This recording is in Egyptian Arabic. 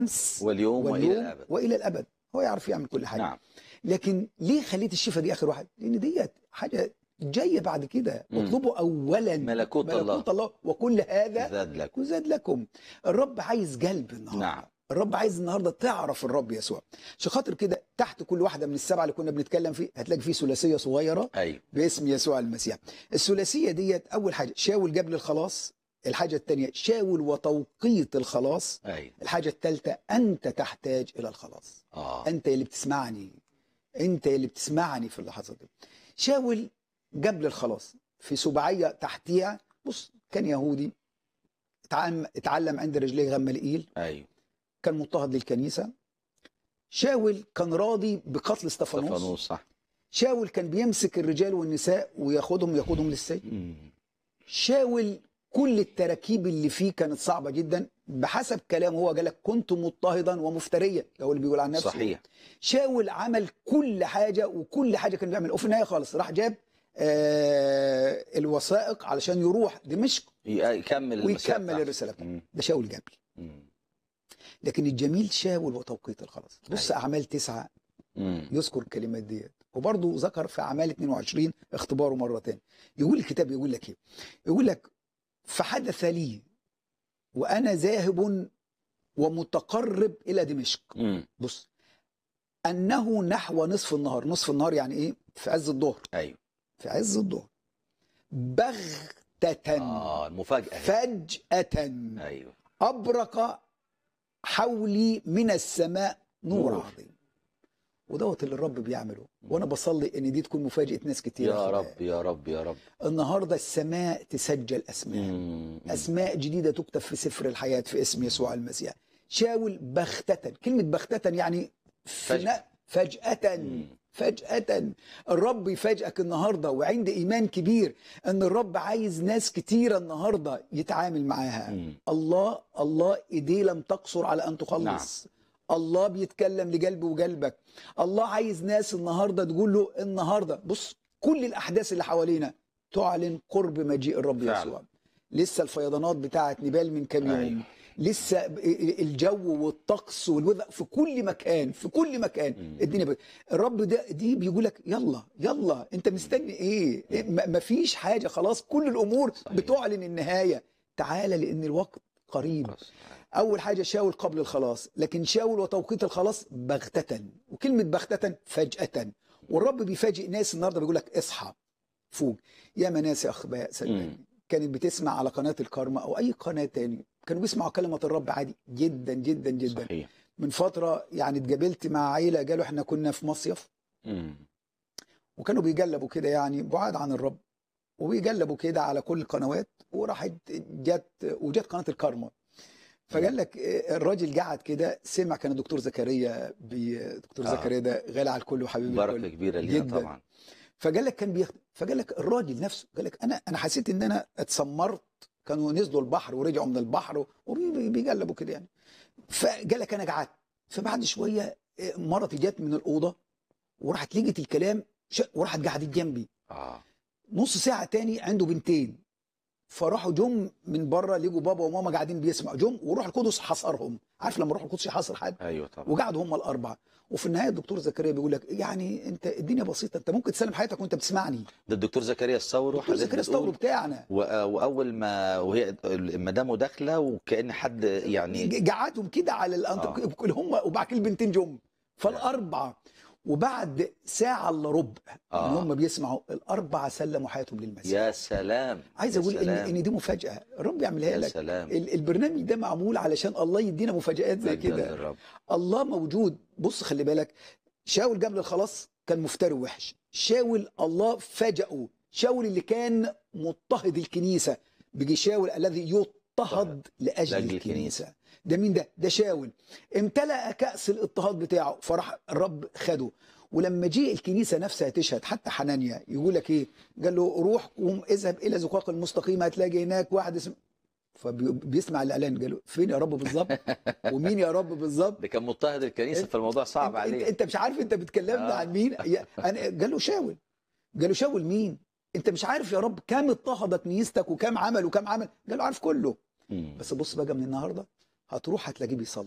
الامس واليوم والى واليوم الابد والى الابد هو يعرف يعمل كل حاجه نعم لكن ليه خليت الشفاء دي اخر واحد لان ديت حاجه جايه بعد كده مم. اطلبوا اولا ملكوت الله. ملكوت الله وكل هذا زاد لكم يزاد لكم الرب عايز قلب النهارده نعم الرب عايز النهارده تعرف الرب يسوع عشان خاطر كده تحت كل واحده من السبعه اللي كنا بنتكلم فيه هتلاقي فيه ثلاثيه صغيره ايوه باسم يسوع المسيح الثلاثيه ديت اول حاجه شاول قبل الخلاص الحاجه الثانيه شاول وتوقيت الخلاص ايوه الحاجه الثالثه انت تحتاج الى الخلاص اه انت اللي بتسمعني انت اللي بتسمعني في اللحظه دي شاول قبل الخلاص في سبعيه تحتيها بص كان يهودي اتعلم اتعلم عند رجليه غمالئيل ايوه كان مضطهد للكنيسه شاول كان راضي بقتل استفانوس استفانوس صح شاول كان بيمسك الرجال والنساء وياخدهم ياخدهم للسجن مم. شاول كل التراكيب اللي فيه كانت صعبه جدا بحسب كلامه هو قال لك كنت مضطهدا ومفتريا ده هو اللي بيقول عن نفسه صحيح شاول عمل كل حاجه وكل حاجه كان بيعمل وفي النهايه خالص راح جاب آه الوثائق علشان يروح دمشق ي- يكمل المسيرة ويكمل بتاعته. الرساله بتاعته مم. ده شاول جابل مم. لكن الجميل شاول وتوقيت الخلاص بص أيوة. اعمال تسعه مم. يذكر الكلمات ديت وبرضه ذكر في اعمال 22 اختباره مره تاني يقول الكتاب يقول لك ايه يقول لك فحدث لي وانا ذاهب ومتقرب الى دمشق مم. بص انه نحو نصف النهار نصف النهار يعني ايه في عز الظهر ايوه في عز الظهر بغتة اه المفاجاه فجأة ايوه أبرق حولي من السماء نور نور. عظيم ودوت اللي الرب بيعمله وانا بصلي ان دي تكون مفاجاه ناس كتير يا رب يا رب يا رب النهارده السماء تسجل اسماء مم. اسماء جديده تكتب في سفر الحياه في اسم يسوع المسيح شاول بغتة كلمه بغتة يعني فجأة. فجأة مم. فجأة الرب يفاجئك النهارده وعندي ايمان كبير ان الرب عايز ناس كتيره النهارده يتعامل معاها مم. الله الله ايديه لم تقصر على ان تخلص الله بيتكلم لقلبي وقلبك الله عايز ناس النهارده تقول له النهارده بص كل الاحداث اللي حوالينا تعلن قرب مجيء الرب فعلا. يسوع لسه الفيضانات بتاعه نبال من كام يوم أيوة. لسه الجو والطقس والوضع في كل مكان في كل مكان مم. الدنيا ب... الرب ده دي بيقول لك يلا يلا انت مستني ايه إيه؟ ما ما فيش حاجه خلاص كل الامور صحيح. بتعلن النهايه تعالى لان الوقت قريب خلاص. اول حاجه شاول قبل الخلاص لكن شاول وتوقيت الخلاص بغتة وكلمه بغتة فجأة والرب بيفاجئ ناس النهارده بيقول لك اصحى فوق يا ناس يا اخباء صدقني مم. كانت بتسمع على قناه الكارما او اي قناه تاني كانوا بيسمعوا كلمه الرب عادي جدا جدا جدا صحيح من فتره يعني اتقابلت مع عيله قالوا احنا كنا في مصيف مم. وكانوا بيجلبوا كده يعني بعاد عن الرب وبيجلبوا كده على كل القنوات وراحت جت وجت قناه الكارما فقال لك إيه، الراجل قعد كده سمع كان الدكتور زكريا بي- دكتور آه. زكريا ده غالي على الكل وحبيب بركه الكل كبيره لينا جداً. طبعا فقال لك كان بيخدم فقال لك الراجل نفسه قال لك انا انا حسيت ان انا اتسمرت كانوا نزلوا البحر ورجعوا من البحر وبيجلبوا كده يعني فقال لك انا قعدت فبعد شويه إيه، مرتي جت من الاوضه وراحت لقيت الكلام ش- وراحت قعدت جنبي اه نص ساعه تاني عنده بنتين فراحوا جم من بره لقوا بابا وماما قاعدين بيسمعوا جم وروح القدس حصرهم عارف لما روح القدس يحصر حد ايوه طبعا وقعدوا هم الاربعه وفي النهايه الدكتور زكريا بيقول لك يعني انت الدنيا بسيطه انت ممكن تسلم حياتك وانت بتسمعني ده الدكتور زكريا الثوري دكتور حضرتك زكريا بتقول. استورو بتاعنا و- واول ما وهي المدام داخله وكان حد يعني ج- قعدهم كده على الأنت... كل هم وبعد كده البنتين جم فالاربعه وبعد ساعه الا ربع آه. ان هم بيسمعوا الاربعه سلموا حياتهم للمسيح يا سلام عايز يا اقول ان سلام. ان دي مفاجاه الرب يعملها يا لك سلام ال- البرنامج ده معمول علشان الله يدينا مفاجآت زي مجدا كده للرب الله موجود بص خلي بالك شاول قبل الخلاص كان مفتري وحش شاول الله فاجأه شاول اللي كان مضطهد الكنيسة بيجي شاول الذي يضطهد لأجل لأجل الكنيسة ده مين ده ده شاول امتلأ كأس الاضطهاد بتاعه فراح الرب خده ولما جه الكنيسة نفسها تشهد حتى حنانيا يقول لك ايه قال له روح قوم اذهب الى زقاق المستقيم هتلاقي هناك واحد اسمه فبيسمع الاعلان قال له فين يا رب بالظبط ومين يا رب بالظبط ده كان مضطهد الكنيسه فالموضوع صعب انت, عليه انت, انت مش عارف انت بتكلمنا آه. عن مين يا- انا قال له شاول قال له شاول مين انت مش عارف يا رب كام اضطهد كنيستك وكام عمل وكام عمل قال له عارف كله مم. بس بص بقى من النهارده هتروح هتلاقيه بيصلي